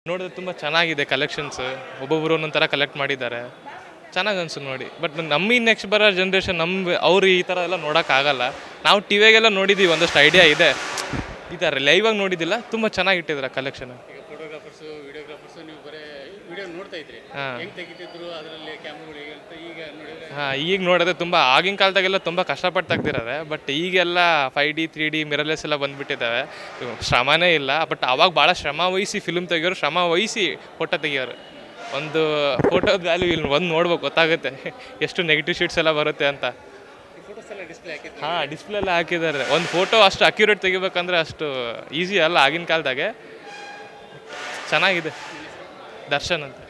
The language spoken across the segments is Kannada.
ನೋಡಿದ್ರೆ ತುಂಬ ಚೆನ್ನಾಗಿದೆ ಕಲೆಕ್ಷನ್ಸ್ ಒಬ್ಬೊಬ್ಬರು ಒಂದೊಂದು ಥರ ಕಲೆಕ್ಟ್ ಮಾಡಿದ್ದಾರೆ ಚೆನ್ನಾಗಿ ಅನ್ಸು ನೋಡಿ ಬಟ್ ನಮ್ಮ ನೆಕ್ಸ್ಟ್ ಬರೋ ಜನ್ರೇಷನ್ ನಮ್ಮ ಅವ್ರು ಈ ಥರ ಎಲ್ಲ ನೋಡೋಕ್ಕಾಗಲ್ಲ ನಾವು ಟಿ ವಿಯಾಗೆಲ್ಲ ನೋಡಿದ್ದೀವಿ ಒಂದಷ್ಟು ಐಡಿಯಾ ಇದೆ ಈ ಥರ ಲೈವಾಗಿ ನೋಡಿದ್ದಿಲ್ಲ ತುಂಬ ಚೆನ್ನಾಗಿ ಇಟ್ಟಿದ್ದಾರೆ ಕಲೆಕ್ಷನ್ ಈಗ ಫೋಟೋಗ್ರಾಫರ್ಸು ವಿಡಿಯೋಗ್ರಾಫರ್ಸು ನೀವು ಬರೀ ವಿಡಿಯೋ ನೋಡ್ತಾ ಇದ್ರಿ ಹಾಂ ಹೆಂಗ್ ತೆಗಿತಿದ್ರು ಅದರಲ್ಲಿ ಕ್ಯಾಮ್ರಾಗಳು ಹೇಗೆ ಅಂತ ಈಗ ನೋಡಿದ್ರೆ ಹಾಂ ಈಗ ನೋಡಿದ್ರೆ ತುಂಬ ಆಗಿನ ಕಾಲದಾಗೆಲ್ಲ ತುಂಬ ಕಷ್ಟಪಟ್ಟು ತೆಗ್ದಿದ್ದಾರೆ ಬಟ್ ಈಗೆಲ್ಲ five D three D mirrorless ಎಲ್ಲ ಬಂದುಬಿಟ್ಟಿದ್ದಾವೆ ಶ್ರಮನೇ ಇಲ್ಲ ಬಟ್ ಅವಾಗ ಭಾಳ ಶ್ರಮ ವಹಿಸಿ ಫಿಲ್ಮ್ ತೆಗಿಯೋರು ಶ್ರಮ ವಹಿಸಿ ಫೋಟೋ ತೆಗಿಯೋರು ಒಂದು ಫೋಟೋದ ವ್ಯಾಲ್ಯೂ ಇಲ್ಲಿ ಒಂದು ನೋಡ್ಬೇಕು ಗೊತ್ತಾಗುತ್ತೆ ಎಷ್ಟು ನೆಗೆಟಿವ್ ಶೀಟ್ಸ್ ಎಲ್ಲ ಬರುತ್ತೆ ಅಂತ ಈ ಫೋಟೋಸ್ ಎಲ್ಲ ಡಿಸ್ಪ್ಲೇ ಹಾಕಿದ್ರು ಹಾಂ ಡಿಸ್ಪ್ಲೇ ಎಲ್ಲ ಹಾಕಿದ್ದಾರೆ ಒಂದು ಫೋಟೋ ಅಷ್ಟು ಅಕ್ಯುರೇಟ್ ತೆಗಿಬೇಕಂದ್ರೆ ಅಷ್ಟು ಈಸಿ ಅಲ್ಲ ಆಗಿನ ಕಾಲದಾಗೆ ಚೆನ್ನಾಗಿದೆ ದರ್ಶನ್ ಅಂತ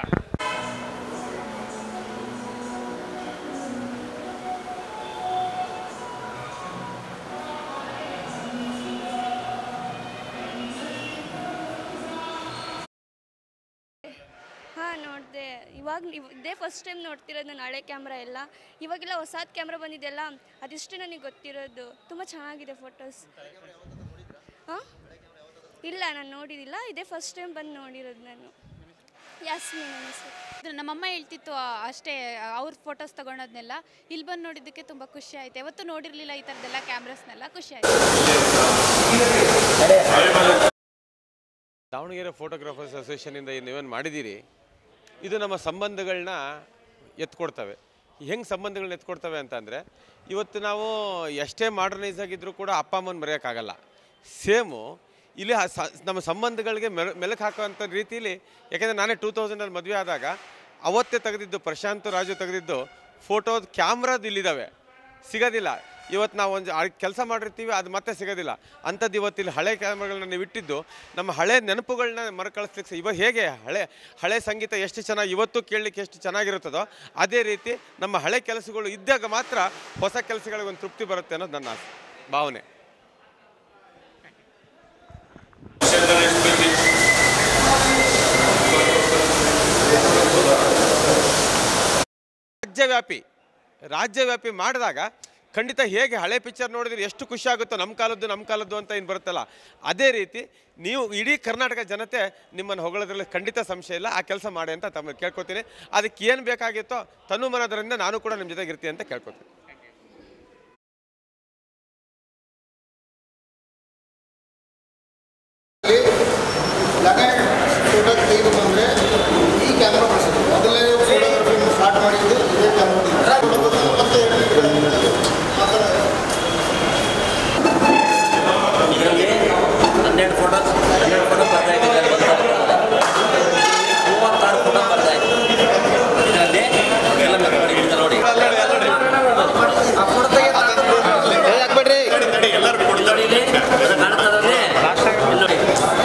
ಹಾಂ ನೋಡಿದೆ ಇವಾಗ ಇವ್- ಇದೇ ಫಸ್ಟ್ ಟೈಮ್ ನೋಡ್ತಿರೋದು ನಾನು ಹಳೆ ಕ್ಯಾಮ್ರಾ ಎಲ್ಲ ಇವಾಗೆಲ್ಲ ಹೊಸಾದ ಕ್ಯಾಮ್ರಾ ಬಂದಿದೆಯಲ್ಲ ಅದಿಷ್ಟು ನನಗೆ ಗೊತ್ತಿರೋದು ತುಂಬ ಚೆನ್ನಾಗಿದೆ ಫೋಟೋಸ್ ಹಾಂ ಇಲ್ಲ ನಾನು ನೋಡಿದಿಲ್ಲ ಇದೇ ಫಸ್ಟ್ ಟೈಮ್ ಬಂದು ನೋಡಿರೋದು ನಾನು ಯಾಸ್ಮಿನ್ ನನ್ನ ಹೆಸರು ಇದು ನಮ್ಮಮ್ಮ ಹೇಳ್ತಿತ್ತು ಆ, ಅಷ್ಟೇ ಅವ್ರ ಫೋಟೋಸ್ ತಗೊಳೋದ್ನೆಲ್ಲ ಇಲ್ಲಿ ಬಂದು ನೋಡಿದ್ದಕ್ಕೆ ತುಂಬ ಖುಷಿ ಆಯ್ತು ಯಾವತ್ತೂ ನೋಡಿರಲಿಲ್ಲ ಈ ಥರದ್ದೆಲ್ಲ ಕ್ಯಾಮ್ರಾಸ್ನೆಲ್ಲ ಖುಷಿ ಆಯ್ತು ದಾವಣಗೆರೆ ಫೋಟೋಗ್ರಾಫರ್ಸ್ ಅಸೋಸಿಯೇಷನಿಂದ ನೀವೇನು ಮಾಡಿದ್ದೀರಿ ಇದು ನಮ್ಮ ಸಂಬಂಧಗಳನ್ನ ಎತ್ಕೊಡ್ತವೆ ಹೆಂಗೆ ಸಂಬಂಧಗಳನ್ನ ಎತ್ಕೊಡ್ತವೆ ಅಂತಂದರೆ ಇವತ್ತು ನಾವು ಎಷ್ಟೇ ಮಾಡರ್ನೈಸ್ ಆಗಿದ್ದರೂ ಕೂಡ ಅಪ್ಪ ಅಮ್ಮನ ಮರೆಯೋಕ್ಕಾಗಲ್ಲ ಸೇಮು ಇಲ್ಲಿ ಆ ಸ- ನಮ್ಮ ಸಂಬಂಧಗಳಿಗೆ ಮೆಲ ಮೆಲುಕು ಹಾಕುವಂಥ ರೀತಿಯಲ್ಲಿ ಯಾಕೆಂದರೆ ನಾನೇ ಟೂ ತೌಸಂಡಲ್ಲಿ ಮದುವೆ ಆದಾಗ ಅವತ್ತೇ ತೆಗೆದಿದ್ದು ಪ್ರಶಾಂತ್ ರಾಜು ತೆಗೆದಿದ್ದು ಫೋಟೋದ ಕ್ಯಾಮ್ರಾದ ಇಲ್ಲಿದ್ದಾವೆ ಸಿಗೋದಿಲ್ಲ ಇವತ್ತು ನಾವು ಒಂದು ಕೆಲಸ ಮಾಡಿರ್ತೀವಿ ಅದು ಮತ್ತೆ ಸಿಗೋದಿಲ್ಲ ಅಂಥದ್ದು ಇವತ್ತು ಇಲ್ಲಿ ಹಳೆ ಕ್ಯಾಮ್ರಾಗಳನ್ನ ನೀವು ಇಟ್ಟಿದ್ದು ನಮ್ಮ ಹಳೆ ನೆನಪುಗಳನ್ನ ಮರುಕಳಿಸ್ಲಿಕ್ಕೆ ಇವಾಗ ಹೇಗೆ ಹಳೆ ಹಳೆ ಸಂಗೀತ ಎಷ್ಟು ಚೆನ್ನಾಗಿ ಇವತ್ತು ಕೇಳಲಿಕ್ಕೆ ಎಷ್ಟು ಚೆನ್ನಾಗಿರುತ್ತದೋ ಅದೇ ರೀತಿ ನಮ್ಮ ಹಳೆ ಕೆಲಸಗಳು ಇದ್ದಾಗ ಮಾತ್ರ ಹೊಸ ಕೆಲಸಗಳಿಗೆ ಒಂದು ತೃಪ್ತಿ ಬರುತ್ತೆ ಅನ್ನೋದು ನನ್ನ ಆಸೆ ಭಾವನೆ ರಾಜ್ಯವ್ಯಾಪಿ ರಾಜ್ಯವ್ಯಾಪಿ ಮಾಡಿದಾಗ ಖಂಡಿತ ಹೇಗೆ ಹಳೆ ಪಿಕ್ಚರ್ ನೋಡಿದ್ರೆ ಎಷ್ಟು ಖುಷಿ ಆಗುತ್ತೋ ನಮ್ಮ ಕಾಲದ್ದು ನಮ್ಮ ಕಾಲದ್ದು ಅಂತ ಏನು ಬರುತ್ತಲ್ಲ ಅದೇ ರೀತಿ ನೀವು ಇಡೀ ಕರ್ನಾಟಕ ಜನತೆ ನಿಮ್ಮನ್ನು ಹೊಗಳೋದ್ರಲ್ಲಿ ಖಂಡಿತ ಸಂಶಯ ಇಲ್ಲ ಆ ಕೆಲಸ ಮಾಡಿ ಅಂತ ತಮ್ಮ ಕೇಳ್ಕೊತೀನಿ ಅದಕ್ಕೆ ಏನು ಬೇಕಾಗಿತ್ತೋ ತನು ಮನೋದರಿಂದ ನಾನು ಕೂಡ ನಿಮ್ಮ ಜೊತೆಗೆ ಇರ್ತೀನಿ ಅಂತ ಕೇಳ್ಕೊತೀನಿ ಲಗೇಜ್ ಫೋಟೋ ತೆಗೆದು ಬಂದರೆ ಈ ಕ್ಯಾಮ್ರಾ ಬಳಸೋದು ಮೊದಲನೇ ಫೋಟೋಗ್ರಫಿ ಸ್ಟಾರ್ಟ್ ಮಾಡಿದ್ದು ಇದೇ ಕ್ಯಾಮ್ರಾ ಮತ್ತೆ ಇದರಲ್ಲಿ ಹನ್ನೆರಡು ಫೋಟೋ ಹನ್ನೆರಡು ಫೋಟೋ ಬರ್ತಾ ಇದೆ ಮೂವತ್ತಾರು ಫೋಟೋ ಬರ್ತಾ ಇದೆ ಇದರಲ್ಲಿ ಎಲ್ಲ ಮೆರವಣಿಗೆ ಹಿಡಿದ ನೋಡಿ ನೋಡಿ ಇಲ್ಲಿ ಅದು ಕಾಣ್ತದಲ್ಲಿ ಇಲ್ಲಿ ನೋಡಿ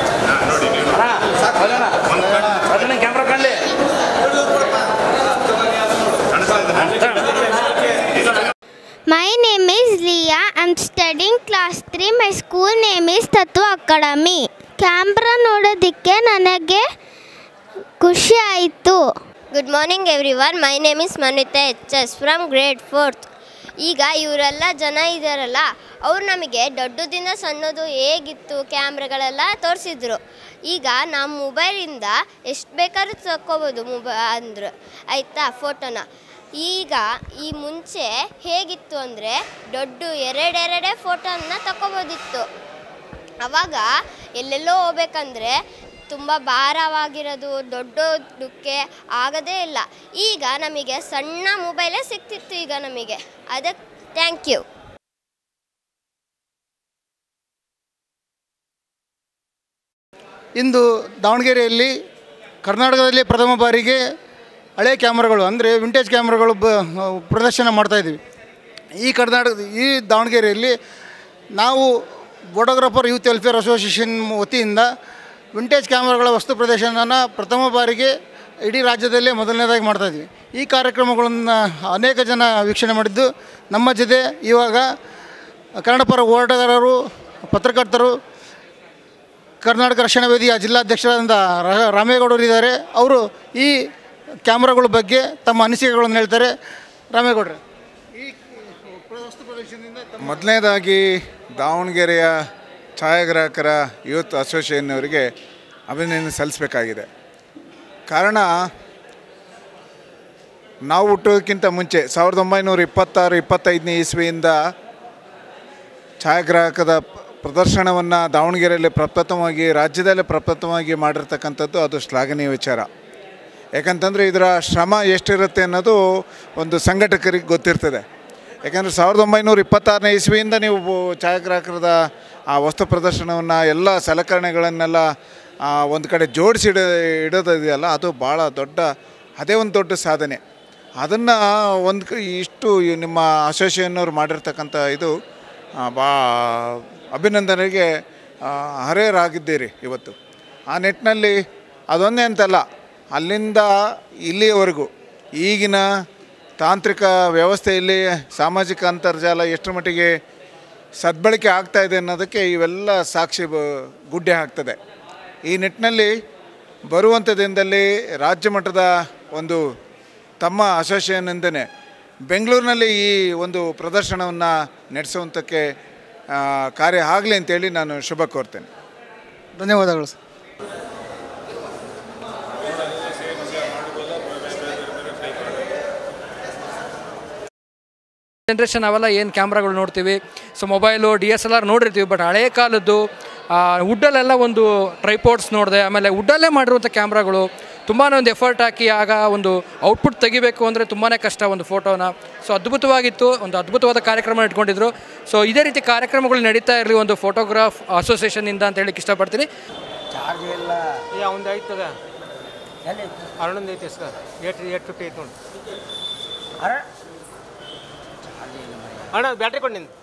My name is Leah. I'm studying class 3. My school name is Tattva Academy. Camera ನೋಡೋದಕ್ಕೆ ನನಗೆ ಖುಷಿ ಆಯಿತು good morning everyone my name is Manita H S from grade fourth ಈಗ ಇವರೆಲ್ಲ ಜನ ಇದ್ದಾರಲ್ಲ ಅವ್ರು ನಮಗೆ ದೊಡ್ಡದಿಂದ ಸಣ್ಣದು ಹೇಗಿತ್ತು ಕ್ಯಾಮ್ರಾಗಳೆಲ್ಲ ತೋರಿಸಿದ್ರು ಈಗ ನಮ್ಮ ಮೊಬೈಲಿಂದ ಎಷ್ಟು ಬೇಕಾದ್ರೂ ತಕ್ಕೋಬೋದು ಮೊಬೈ ಅಂದರು ಆಯಿತಾ ಫೋಟೋನ ಈಗ ಈ ಮುಂಚೆ ಹೇಗಿತ್ತು ಅಂದರೆ ದೊಡ್ಡ ಎರಡೆರಡೇ ಫೋಟೋನ ತಕ್ಕೋಬೋದಿತ್ತು ಅವಾಗ ಎಲ್ಲೆಲ್ಲೋ ಹೋಗ್ಬೇಕಂದ್ರೆ ತುಂಬ ಭಾರವಾಗಿರೋದು ದೊಡ್ಡದಕ್ಕೆ ಆಗದೇ ಇಲ್ಲ ಈಗ ನಮಗೆ ಸಣ್ಣ ಮೊಬೈಲೇ ಸಿಗ್ತಿತ್ತು ಈಗ ನಮಗೆ ಅದಕ್ಕೆ ಥ್ಯಾಂಕ್ ಯು ಇಂದು ದಾವಣಗೆರೆಯಲ್ಲಿ ಕರ್ನಾಟಕದಲ್ಲಿ ಪ್ರಥಮ ಬಾರಿಗೆ ಹಳೆ ಕ್ಯಾಮ್ರಾಗಳು ಅಂದರೆ ವಿಂಟೇಜ್ ಕ್ಯಾಮ್ರಾಗಳು ಬ ಪ್ರದರ್ಶನ ಮಾಡ್ತಾಯಿದ್ದೀವಿ ಈ ಕರ್ನಾಟಕದ ಈ ದಾವಣಗೆರೆಯಲ್ಲಿ ನಾವು ಫೋಟೋಗ್ರಾಫರ್ ಯೂತ್ ವೆಲ್ಫೇರ್ ಅಸೋಸಿಯೇಷನ್ ವತಿಯಿಂದ ವಿಂಟೇಜ್ ಕ್ಯಾಮ್ರಾಗಳ ವಸ್ತು ಪ್ರದರ್ಶನನ ಪ್ರಥಮ ಬಾರಿಗೆ ಇಡೀ ರಾಜ್ಯದಲ್ಲೇ ಮೊದಲನೇದಾಗಿ ಮಾಡ್ತಾಯಿದ್ವಿ ಈ ಕಾರ್ಯಕ್ರಮಗಳನ್ನು ಅನೇಕ ಜನ ವೀಕ್ಷಣೆ ಮಾಡಿದ್ದು ನಮ್ಮ ಜೊತೆ ಇವಾಗ ಕನ್ನಡ ಪರ ಹೋರಾಟಗಾರರು ಪತ್ರಕರ್ತರು ಕರ್ನಾಟಕ ರಕ್ಷಣಾ ವೇದಿಯ ಜಿಲ್ಲಾಧ್ಯಕ್ಷರಾದಂಥ ರ- ರಾಮೇಗೌಡರು ಇದ್ದಾರೆ ಅವರು ಈ ಕ್ಯಾಮ್ರಾಗಳ ಬಗ್ಗೆ ತಮ್ಮ ಅನಿಸಿಕೆಗಳನ್ನು ಹೇಳ್ತಾರೆ ರಾಮೇಗೌಡ್ರೆ ಈ ವಸ್ತು ಪ್ರದರ್ಶನದಿಂದ ತಮ್ಮ ಮೊದಲನೇದಾಗಿ ದಾವಣಗೆರೆಯ ಛಾಯಾಗ್ರಾಹಕರ ಯೂತ್ ಅಸೋಸಿಯೇಷನ್ನವರಿಗೆ ಅಭಿನಂದನೆ ಸಲ್ಲಿಸಬೇಕಾಗಿದೆ ಕಾರಣ ನಾವು ಹುಟ್ಟೋದಕ್ಕಿಂತ ಮುಂಚೆ ಸಾವಿರದ ಒಂಬೈನೂರ ಇಪ್ಪತ್ತಾರು ಇಪ್ಪತ್ತೈದನೇ ಇಸ್ವಿಯಿಂದ ಛಾಯಾಗ್ರಾಹಕದ ಪ್ರದರ್ಶನವನ್ನು ದಾವಣಗೆರೆಯಲ್ಲಿ ಪ್ರಪ್ರಥಮವಾಗಿ ರಾಜ್ಯದಲ್ಲೇ ಪ್ರಪ್ರಥಮವಾಗಿ ಮಾಡಿರ್ತಕ್ಕಂಥದ್ದು ಅದು ಶ್ಲಾಘನೀಯ ವಿಚಾರ ಯಾಕಂತಂದರೆ ಇದರ ಶ್ರಮ ಎಷ್ಟಿರುತ್ತೆ ಅನ್ನೋದು ಒಂದು ಸಂಘಟಕರಿಗೆ ಗೊತ್ತಿರ್ತದೆ ಯಾಕಂದರೆ ಸಾವಿರದ ಒಂಬೈನೂರ ಇಪ್ಪತ್ತಾರನೇ ಇಸ್ವಿಯಿಂದ ನೀವು ಬು- ಛಾಯಾಗ್ರಾಹಕರದ ಆ ವಸ್ತು ಪ್ರದರ್ಶನವನ್ನು ಎಲ್ಲ ಸಲಕರಣೆಗಳನ್ನೆಲ್ಲ ಆ, ಒಂದು ಕಡೆ ಜೋಡಿಸಿಡ ಇಡೋದಿದೆಯಲ್ಲ ಅದು ಭಾಳ ದೊಡ್ಡ ಅದೇ ಒಂದು ದೊಡ್ಡ ಸಾಧನೆ ಅದನ್ನು ಒಂದು ಕ ಇಷ್ಟು ಈ ನಿಮ್ಮ ಅಸೋಸಿಯೇಷನ್ನವ್ರು ಮಾಡಿರ್ತಕ್ಕಂಥ ಇದು ಆ, ಬಾ ಅಭಿನಂದನೆಗೆ ಆ, ಅರ್ಹರಾಗಿದ್ದೀರಿ ಇವತ್ತು ಆ ನಿಟ್ಟಿನಲ್ಲಿ ಅದೊಂದೇ ಅಂತಲ್ಲ ಅಲ್ಲಿಂದ ಇಲ್ಲಿಯವರೆಗೂ ಈಗಿನ ತಾಂತ್ರಿಕ ವ್ಯವಸ್ಥೆಯಲ್ಲಿ ಸಾಮಾಜಿಕ ಅಂತರ್ಜಾಲ ಎಷ್ಟರ ಮಟ್ಟಿಗೆ ಸದ್ಬಳಕೆ ಆಗ್ತಾ ಇದೆ ಅನ್ನೋದಕ್ಕೆ ಇವೆಲ್ಲ ಸಾಕ್ಷಿ ಬ- ಗುಡ್ಡೆ ಹಾಕ್ತದೆ ಈ ನಿಟ್ಟಿನಲ್ಲಿ ಬರುವಂಥ ದಿನದಲ್ಲಿ ರಾಜ್ಯ ಮಟ್ಟದ ಒಂದು ತಮ್ಮ ಅಸೋಸಿಯೇಷನ್ನಿಂದನೇ ಬೆಂಗಳೂರಿನಲ್ಲಿ ಈ ಒಂದು ಪ್ರದರ್ಶನವನ್ನು ನಡೆಸುವಂಥಕ್ಕೆ ಆ, ಕಾರ್ಯ ಆಗಲಿ ಅಂತೇಳಿ ನಾನು ಶುಭ ಕೋರ್ತೇನೆ ಧನ್ಯವಾದಗಳು ಸರ್ ಜನ್ರೇಷನ್ ನಾವೆಲ್ಲ ಏನು ಕ್ಯಾಮ್ರಾಗಳು ನೋಡ್ತೀವಿ so mobile D S L R ನೋಡಿರ್ತೀವಿ ಬಟ್ ಹಳೆ ಕಾಲದ್ದು ವುಡ್ಡಲ್ಲೆಲ್ಲ ಒಂದು ಟ್ರೈಪೋರ್ಟ್ಸ್ ನೋಡಿದೆ ಆಮೇಲೆ ವುಡ್ಡಲ್ಲೇ ಮಾಡಿರುವಂಥ ಕ್ಯಾಮ್ರಾಗಳು ತುಂಬಾ ಒಂದು ಎಫರ್ಟ್ ಹಾಕಿ ಆಗ ಒಂದು ಔಟ್ಪುಟ್ ತೆಗಿಬೇಕು ಅಂದರೆ ತುಂಬಾ ಕಷ್ಟ ಒಂದು ಫೋಟೋನ ಸೊ ಅದ್ಭುತವಾಗಿತ್ತು ಒಂದು ಅದ್ಭುತವಾದ ಕಾರ್ಯಕ್ರಮ ಇಟ್ಕೊಂಡಿದ್ರು ಸೊ ಇದೇ ರೀತಿ ಕಾರ್ಯಕ್ರಮಗಳು ನಡೀತಾ ಇರಲಿ ಒಂದು ಫೋಟೋಗ್ರಾಫ್ ಅಸೋಸಿಯೇಷನಿಂದ ಅಂತ ಹೇಳಕ್ಕೆ ಇಷ್ಟಪಡ್ತೀನಿ ಚಾರ್ಜ್ ಇಲ್ಲ ಒಂದು ಐತದ ಅರುಣಂದು ಐತೆ ಸರ್ ಏಟ್ ಏಟ್ ಫಿಫ್ಟಿ ಐತೆ ನೋಡಿ ಅಣ್ಣ ಬ್ಯಾಟ್ರಿ ಕೊಡಿ ನಿಂದು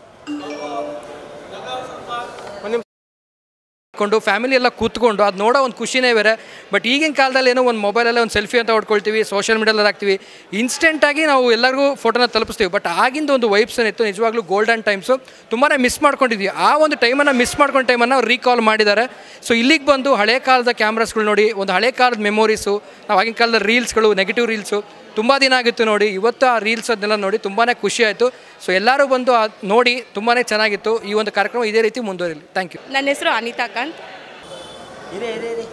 ಒಂದು ನಿಮಿಷ ಕೊಂಡು ಫ್ಯಾಮಿಲಿ ಎಲ್ಲ ಕೂತ್ಕೊಂಡು ಅದು ನೋಡೋ ಒಂದು ಖುಷಿನೇ ಬೇರೆ ಬಟ್ ಈಗಿನ ಕಾಲದಲ್ಲಿ ಏನೋ ಒಂದು ಮೊಬೈಲಲ್ಲೇ ಒಂದು ಸೆಲ್ಫಿ ಅಂತ ಹೊಡ್ಕೊಳ್ತೀವಿ ಸೋಷಿಯಲ್ ಮೀಡಿಯಲ್ಲಿ ಹಾಕ್ತೀವಿ ಇನ್ಸ್ಟೆಂಟಾಗಿ ನಾವು ಎಲ್ಲರಿಗೂ ಫೋಟೋನ ತಲುಪಿಸ್ತೀವಿ ಬಟ್ ಆಗಿಂದ ಒಂದು ವೈಬ್ಸ್ ಏನಿತ್ತು ನಿಜವಾಗ್ಲೂ ಗೋಲ್ಡನ್ ಟೈಮ್ಸು ತುಂಬಾ ಮಿಸ್ ಮಾಡ್ಕೊಂಡಿದ್ವಿ ಆ ಒಂದು ಟೈಮನ್ನು ಮಿಸ್ ಮಾಡ್ಕೊಂಡು ಟೈಮನ್ನು ಅವ್ರು ರೀಕಾಲ್ ಮಾಡಿದ್ದಾರೆ ಸೊ ಇಲ್ಲಿಗೆ ಬಂದು ಹಳೆ ಕಾಲದ ಕ್ಯಾಮ್ರಾಸ್ಗಳು ನೋಡಿ ಒಂದು ಹಳೆ ಕಾಲದ ಮೆಮೊರೀಸು ನಾವು ಆಗಿನ ಕಾಲದ ರೀಲ್ಸ್ಗಳು ನೆಗೆಟಿವ್ ರೀಲ್ಸು ತುಂಬ ದಿನ ಆಗಿತ್ತು ನೋಡಿ ಇವತ್ತು ಆ ರೀಲ್ಸ್ ಅದನ್ನೆಲ್ಲ ನೋಡಿ ತುಂಬಾ ಖುಷಿ ಆಯಿತು ಸೊ ಎಲ್ಲರೂ ಬಂದು ಆ ನೋಡಿ ತುಂಬಾ ಚೆನ್ನಾಗಿತ್ತು ಈ ಒಂದು ಕಾರ್ಯಕ್ರಮ ಇದೇ ರೀತಿ ಮುಂದುವರಿಲಿ ಥ್ಯಾಂಕ್ ಯು ನನ್ನ ಹೆಸರು ಅನಿತಾ ಕಾಂತ್ ಇರೇ ಇರೇ ಇರೇ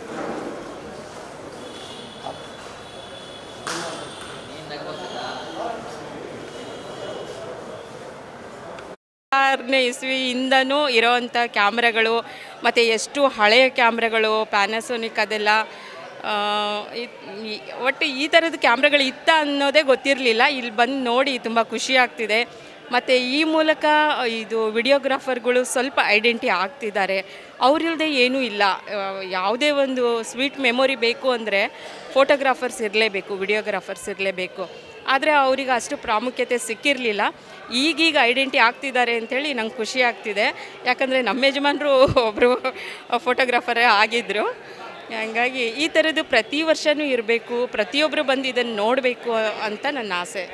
ಆರನೇ ಇಸ್ವಿಯಿಂದನೂ ಇರೋವಂಥ ಕ್ಯಾಮ್ರಾಗಳು ಮತ್ತು ಎಷ್ಟು ಹಳೆಯ ಕ್ಯಾಮ್ರಾಗಳು ಪ್ಯಾನಾಸೋನಿಕ್ ಅದೆಲ್ಲ ಆ, ಇದ್- ಈ- ಒಟ್ಟು ಈ ಥರದ ಕ್ಯಾಮ್ರಾಗಳು ಇತ್ತ ಅನ್ನೋದೇ ಗೊತ್ತಿರಲಿಲ್ಲ ಇಲ್ಲಿ ಬಂದು ನೋಡಿ ತುಂಬ ಖುಷಿ ಆಗ್ತಿದೆ ಮತ್ತು ಈ ಮೂಲಕ ಇದು ವಿಡಿಯೋಗ್ರಾಫರ್ಗಳು ಸ್ವಲ್ಪ ಐಡೆಂಟಿ ಆಗ್ತಿದ್ದಾರೆ ಅವರಿಲ್ಲದೆ ಏನೂ ಇಲ್ಲ ಆ, ಯಾವುದೇ ಒಂದು ಸ್ವೀಟ್ ಮೆಮೊರಿ ಬೇಕು ಅಂದರೆ ಫೋಟೋಗ್ರಾಫರ್ಸ್ ಇರಲೇಬೇಕು ವಿಡಿಯೋಗ್ರಾಫರ್ಸ್ ಇರಲೇಬೇಕು ಆದರೆ ಅವ್ರಿಗೆ ಅಷ್ಟು ಪ್ರಾಮುಖ್ಯತೆ ಸಿಕ್ಕಿರಲಿಲ್ಲ ಈಗೀಗ ಐಡೆಂಟಿ ಆಗ್ತಿದ್ದಾರೆ ಅಂಥೇಳಿ ನಂಗೆ ಖುಷಿ ಆಗ್ತಿದೆ ಯಾಕಂದರೆ ನಮ್ಮ ಯಜಮಾನರು ಒಬ್ಬರು ಫೋಟೋಗ್ರಾಫರೇ ಆಗಿದ್ದರು ಹಂಗಾಗಿ ಈ ಥರದ್ದು ಪ್ರತಿ ವರ್ಷವೂ ಇರಬೇಕು ಪ್ರತಿಯೊಬ್ಬರು ಬಂದು ಇದನ್ನು ನೋಡಬೇಕು ಅಂತ ನನ್ನ ಆಸೆ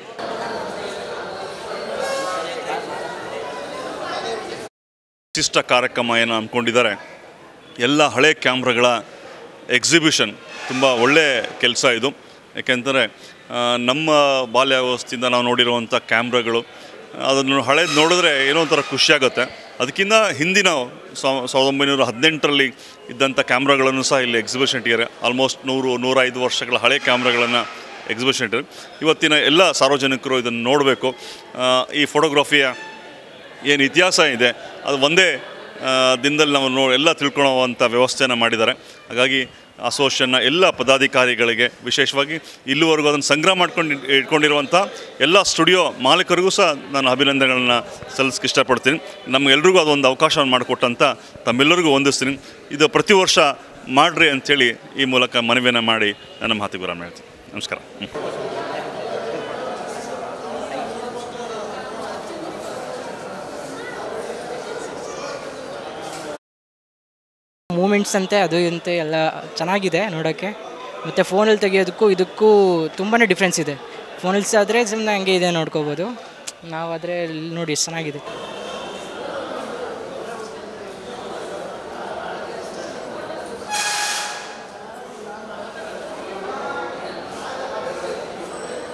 ವಿಶಿಷ್ಟ ಕಾರ್ಯಕ್ರಮ ಏನು ಅಂದ್ಕೊಂಡಿದ್ದಾರೆ ಎಲ್ಲ ಹಳೆ ಕ್ಯಾಮ್ರಾಗಳ ಎಕ್ಸಿಬಿಷನ್ ತುಂಬ ಒಳ್ಳೆಯ ಕೆಲಸ ಇದು ಯಾಕೆಂದರೆ ಆ, ನಮ್ಮ ಬಾಲ್ಯಾವಸ್ಥೆಯಿಂದ ನಾವು ನೋಡಿರುವಂಥ ಕ್ಯಾಮ್ರಾಗಳು ಅದನ್ನು ಹಳೇದು ನೋಡಿದ್ರೆ ಏನೋ ಒಂಥರ ಖುಷಿಯಾಗುತ್ತೆ ಅದಕ್ಕಿಂತ ಹಿಂದಿನ ಸಾವ್- ಸಾವಿರದ ಒಂಬೈನೂರ ಹದಿನೆಂಟರಲ್ಲಿ ಇದ್ದಂಥ ಕ್ಯಾಮ್ರಾಗಳನ್ನು ಸಹ ಇಲ್ಲಿ ಎಕ್ಸಿಬಿಷನ್ ಇಟ್ಟಿದ್ದಾರೆ ಆಲ್ಮೋಸ್ಟ್ ನೂರು ನೂರೈದು ವರ್ಷಗಳ ಹಳೆ ಕ್ಯಾಮ್ರಾಗಳನ್ನು ಎಕ್ಸಿಬಿಷನ್ ಇಟ್ಟಿದ್ದಾರೆ ಇವತ್ತಿನ ಎಲ್ಲ ಸಾರ್ವಜನಿಕರು ಇದನ್ನು ನೋಡಬೇಕು ಈ ಫೋಟೋಗ್ರಫಿಯ ಏನು ಇತಿಹಾಸ ಇದೆ ಅದು ಒಂದೇ ಆ, ದಿನದಲ್ಲಿ ನಾವು ನೋ ಎಲ್ಲ ತಿಳ್ಕೊಳ್ಳುವಂಥ ವ್ಯವಸ್ಥೆಯನ್ನು ಮಾಡಿದ್ದಾರೆ ಹಾಗಾಗಿ ಅಸೋಸಿಯೇಷನ್ನ ಎಲ್ಲ ಪದಾಧಿಕಾರಿಗಳಿಗೆ ವಿಶೇಷವಾಗಿ ಇಲ್ಲಿವರೆಗೂ ಅದನ್ನು ಸಂಗ್ರಹ ಮಾಡ್ಕೊಂಡು ಇಟ್- ಇಟ್ಕೊಂಡಿರುವಂಥ ಎಲ್ಲ ಸ್ಟುಡಿಯೋ ಮಾಲೀಕರಿಗೂ ಸಹ ನಾನು ಅಭಿನಂದನೆಗಳನ್ನ ಸಲ್ಲಿಸಕ್ಕೆ ಇಷ್ಟಪಡ್ತೀನಿ ನಮಗೆಲ್ರಿಗೂ ಅದೊಂದು ಅವಕಾಶವನ್ನು ಮಾಡಿಕೊಟ್ಟಂಥ ತಮ್ಮೆಲ್ಲರಿಗೂ ವಂದಿಸ್ತೀನಿ ಇದು ಪ್ರತಿ ವರ್ಷ ಮಾಡಿರಿ ಅಂಥೇಳಿ ಈ ಮೂಲಕ ಮನವಿಯನ್ನು ಮಾಡಿ ನನ್ನ ಮಾತಿಗೆ ವಿರಾಮ ಹೇಳ್ತೀನಿ ನಮಸ್ಕಾರ ಹ್ಮ್. ಮೂಮೆಂಟ್ಸ್ ಅಂತೆ ಅದು ಅಂತೆ ಎಲ್ಲ ಚೆನ್ನಾಗಿದೆ ನೋಡೋಕ್ಕೆ ಮತ್ತು ಫೋನಲ್ಲಿ ತೆಗಿಯೋದಕ್ಕೂ ಇದಕ್ಕೂ ತುಂಬಾ ಡಿಫ್ರೆನ್ಸ್ ಇದೆ ಫೋನಲ್ಲಿ ಆದರೆ ಸುಮ್ಮನೆ ಹಂಗೆ ಇದೆ ನೋಡ್ಕೋಬೋದು ನಾವಾದರೆ ಇಲ್ಲಿ ನೋಡಿ ಎಷ್ಟು ಚೆನ್ನಾಗಿದೆ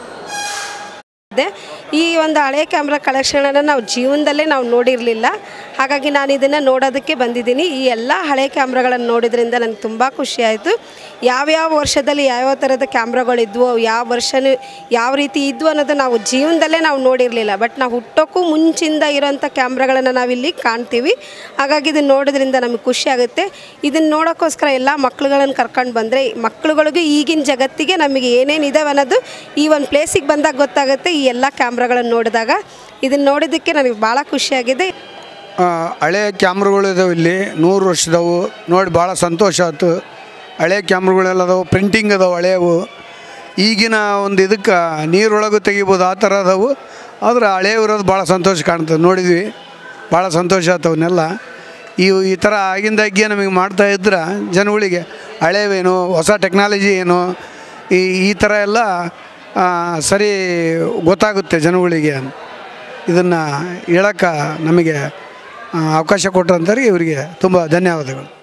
ಇದೆ ಈ ಒಂದು ಹಳೆ ಕ್ಯಾಮ್ರಾ ಕಲೆಕ್ಷನನ್ನು ನಾವು ಜೀವನದಲ್ಲೇ ನಾವು ನೋಡಿರಲಿಲ್ಲ ಹಾಗಾಗಿ ನಾನು ಇದನ್ನು ನೋಡೋದಕ್ಕೆ ಬಂದಿದ್ದೀನಿ ಈ ಎಲ್ಲ ಹಳೆ ಕ್ಯಾಮ್ರಾಗಳನ್ನು ನೋಡಿದ್ರಿಂದ ನನಗೆ ತುಂಬ ಖುಷಿ ಆಯಿತು ಯಾವ್ಯಾವ ವರ್ಷದಲ್ಲಿ ಯಾವ್ಯಾವ ಥರದ ಕ್ಯಾಮ್ರಾಗಳಿದ್ವು ಅವು ಯಾವ ವರ್ಷನೂ ಯಾವ ರೀತಿ ಇದ್ವು ಅನ್ನೋದು ನಾವು ಜೀವನದಲ್ಲೇ ನಾವು ನೋಡಿರಲಿಲ್ಲ ಬಟ್ ನಾವು ಹುಟ್ಟೋಕ್ಕೂ ಮುಂಚಿಂದ ಇರೋಂಥ ಕ್ಯಾಮ್ರಾಗಳನ್ನು ನಾವಿಲ್ಲಿ ಕಾಣ್ತೀವಿ ಹಾಗಾಗಿ ಇದನ್ನು ನೋಡೋದ್ರಿಂದ ನಮಗೆ ಖುಷಿ ಆಗುತ್ತೆ ಇದನ್ನು ನೋಡೋಕ್ಕೋಸ್ಕರ ಎಲ್ಲ ಮಕ್ಳುಗಳನ್ನು ಕರ್ಕೊಂಡು ಬಂದರೆ ಮಕ್ಳುಗಳಿಗೂ ಈಗಿನ ಜಗತ್ತಿಗೆ ನಮಗೆ ಏನೇನು ಇದಾವೆ ಅನ್ನೋದು ಈ ಒಂದು ಪ್ಲೇಸಿಗೆ ಬಂದಾಗ ಗೊತ್ತಾಗುತ್ತೆ ಈ ಎಲ್ಲ ಕ್ಯಾಮ್ರಾಗಳನ್ನು ನೋಡಿದಾಗ ಇದನ್ನು ನೋಡಿದ್ದಕ್ಕೆ ನನಗೆ ಭಾಳ ಖುಷಿಯಾಗಿದೆ ಆ, ಹಳೆ ಕ್ಯಾಮ್ರಾಗಳು ಇದಾವೆ ಇಲ್ಲಿ ನೂರು ವರ್ಷದವು ನೋಡಿ ಭಾಳ ಸಂತೋಷ ಆಯ್ತು ಹಳೆ ಕ್ಯಾಮ್ರಾಗಳೆಲ್ಲ ಅದಾವೆ ಪ್ರಿಂಟಿಂಗ್ ಅದಾವೆ ಹಳೆಯವು ಈಗಿನ ಒಂದು ಇದಕ್ಕೆ ನೀರೊಳಗೂ ತೆಗಿಬೋದು ಆ ಥರ ಅದಾವು ಆದ್ರೆ ಹಳೆಯವು ಇರೋದು ಭಾಳ ಸಂತೋಷ ಕಾಣ್ತದೆ ನೋಡಿದ್ವಿ ಭಾಳ ಸಂತೋಷ ಆಯ್ತು ಅವನ್ನೆಲ್ಲ ಇವು ಈ ಥರ ಆಗಿಂದಾಗ್ಗೆ ನಮಗೆ ಮಾಡ್ತಾ ಇದ್ರೆ ಜನಗಳಿಗೆ ಹಳೆವೇನು ಹೊಸ ಟೆಕ್ನಾಲಜಿ ಏನು ಈ ಈ ಥರ ಎಲ್ಲ ಆ, ಸರಿ ಗೊತ್ತಾಗುತ್ತೆ ಜನಗಳಿಗೆ ಇದನ್ನು ಹೇಳೋಕ್ಕೆ ನಮಗೆ ಆ, ಅವಕಾಶ ಕೊಟ್ಟರಂತಾರೆ ಇವರಿಗೆ ತುಂಬ ಧನ್ಯವಾದಗಳು